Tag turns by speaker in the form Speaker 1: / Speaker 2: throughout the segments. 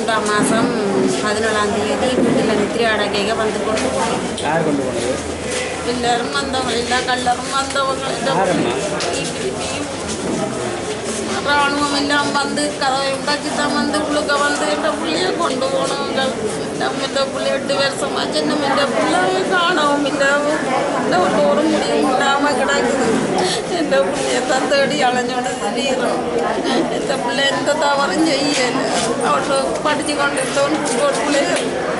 Speaker 1: மூன்றாம் மாதம் பதினேழாம் தேதி வீட்டில் நித்திரை அடக்கைக வந்து கொண்டு போனோம்
Speaker 2: யார் கொண்டு போனது
Speaker 1: எல்லாரும் வந்தவங்க எல்லா கல்லரும் வந்தவங்க
Speaker 2: யாரம்மா?
Speaker 1: ராணுவம் எல்லாம் வந்து கதவை உண்டாக்கி தான் வந்து உள்ளுக்க வந்து என்ற பிள்ளைய கொண்டு போனவங்க நம்ம இந்த பிள்ளை எட்டு வருஷமா சின்ன இந்த பிள்ளை காணவும் இல்லை இந்த ஒரு ஒரு முடியும் இல்லாமல் கிடக்குது இந்த பிள்ளைய தான் தேடி அலைஞ்சோட தெரியுறோம் இந்த பிள்ளை எந்த தவறும் செய்யலை அவட்டு படித்து கொண்டு இருந்தவன் ஒரு பிள்ளைய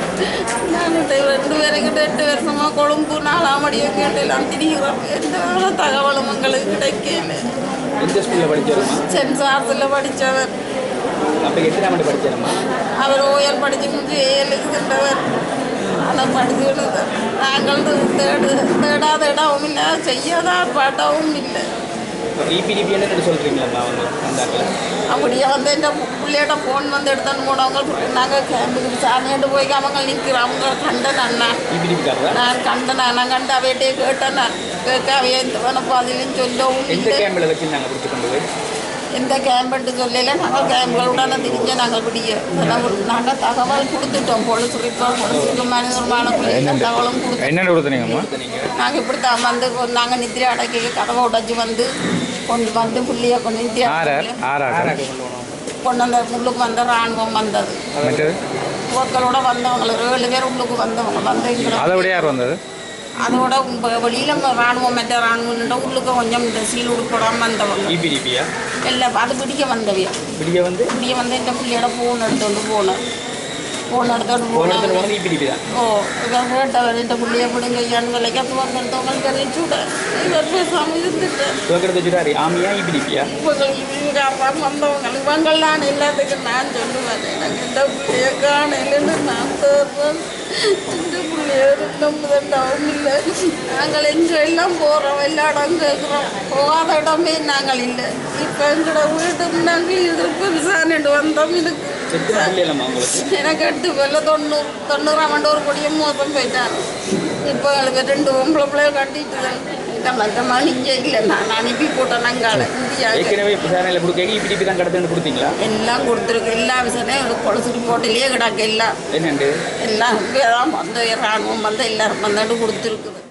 Speaker 1: நாங்கள் ரெண்டு பேருக்கிட்ட எட்டு வருஷமா கொழும்பு நாலாம் அடியும் கேட்டு எல்லாம் திரிகிறோம் எந்த தகவலும் எங்களுக்கு கிடைக்கல
Speaker 2: எந்த ஸ்கூலில் படிச்சாருமா
Speaker 1: சென்சார்ஸில் படித்தவர்
Speaker 2: அப்போ எத்தனை ஆண்டு படிச்சாருமா
Speaker 1: அவர் ஓயல் படித்து முடிஞ்சு ஏழுக்கு சென்றவர் அதை படிச்சுட்டு நாங்கள் தேடு தேடாத இடமும் இல்லை செய்யாத ஆர்ப்பாட்டமும் இல்லை
Speaker 2: இபிடிபி என்ன சொல்கிறீங்களா அவங்க வந்தாங்க
Speaker 1: அப்படியே வந்து எந்த பிள்ளையோட ஃபோன் வந்து எடுத்துன்னு போனவங்க நாங்கள் கேம்புக்கு சாமியாண்டு போய் அவங்க நிற்கிறோம் அவங்க கண்டன் அண்ணா
Speaker 2: இபிடிபிக்காரரா
Speaker 1: நான் கண்டேன் நான் கண்டு அவையிட்டே கேட்டேன் நான் கேட்க அவைய இந்த பதிலும் சொல்லவும்
Speaker 2: எந்த
Speaker 1: இல்லை
Speaker 2: கேம்பில் வச்சு நாங்கள் பிடிச்சி கொண்டு போய்
Speaker 1: எந்த கேம்புன்னு சொல்லல நாங்கள் கேம்புகளுடன் திரிஞ்ச நாங்கள் பிடிக்க நாங்கள் தகவல் கொடுத்துட்டோம் போலீஸ் ரிப்போர்ட் போலீஸுக்கு மனிதர்மான தகவலும் கொடுத்து
Speaker 3: என்னென்ன கொடுத்தனீங்கம்மா
Speaker 1: நாங்கள் இப்படி தான் வந்து நாங்கள் நித்திரை அடக்கி கதவை உடைச்சி வந்து கொண்டு வந்து புள்ளிய கொண்டு நித்திரை
Speaker 3: ஆறார் ஆறார்
Speaker 2: யாராக கொண்டு போனோம்
Speaker 1: கொண்டு வந்த உள்ளுக்கு வந்த ராணுவம் வந்தது
Speaker 3: மற்றது
Speaker 1: மக்களோட வந்தவங்க ஒரு ஏழு பேர் உள்ளுக்கு வந்தவங்க வந்து எங்களை
Speaker 3: அதை விட யார் வந்தது
Speaker 1: அதோட உங்க வெளியில ராணுவம் மற்ற ராணுவம் உள்ளுக்கு கொஞ்சம் இந்த சீல் உடுப்படாம வந்தவங்க
Speaker 2: இபிடிபியா
Speaker 1: எல்லாம் அது பிடிக்க வந்தவியா
Speaker 2: விடிய வந்து
Speaker 1: இப்படியே வந்து இந்த பிள்ளையோட ஃபோன் எடுத்துட்டு போனேன் ஃபோன் எடுத்துட்டு
Speaker 2: போன இடத்துல
Speaker 1: போனேன்
Speaker 2: போனது இபிடிபி தான்
Speaker 1: ஓ இவன் கேட்டவர் இந்த பிள்ளைய பிடிங்க ஐயான்னு விலைக்கு அது வந்தவங்க தெரிவிச்சு விட இவர் பேசாமல் இருந்துட்டேன்
Speaker 2: துவக்கிறது வச்சுட்டாரு ஆமியா இபிடிபியா
Speaker 1: இவங்க இவங்க அப்பா வந்தவங்க இவங்களாம் எல்லாத்துக்கும் நான் சொல்லுவேன் எனக்கு இந்த பிள்ளைய காணையிலன்னு நான் தேடுறேன் இந்த பிள்ளைய நம்புதண்டாவும் இல்லை நாங்கள் எங்கே எல்லாம் போகிறோம் எல்லா இடம் கேட்குறோம் போகாத இடமே நாங்கள் இல்லை இப்போ எங்களோட வீட்டு நாங்கள் இதுக்கு விசாரணைட்டு வந்தோம் எனக்கு
Speaker 2: எத்தனை பிள்ளைகளம்மா உங்களுக்கு
Speaker 1: எனக்கு எட்டு பேர்ல தொண்ணூறு தொண்ணூறாம் ஆண்டு ஒரு கொடியும் மோசம் போயிட்டார் இப்போ எங்களுக்கு ரெண்டு பொம்பளை பிள்ளைய கட்டிட்டு இந்த மற்ற மணிங்க இல்லை நான் அனுப்பி போட்டேன் நாங்கள் இந்தியா
Speaker 2: ஏற்கனவே விசாரணையில் கொடுக்க இபிடிபி தான் கடத்துன்னு கொடுத்தீங்களா
Speaker 1: எல்லாம் கொடுத்துருக்கு எல்லா விஷயம் கொலுசு ரிப்போர்ட்டிலேயே கிடக்கு எல்லாம்
Speaker 2: என்னண்டு
Speaker 1: எல்லாம் இங்கே தான் வந்து இராணுவம் வந்து எல்லாரும் வந்துட்டு கொடுத்துருக்குது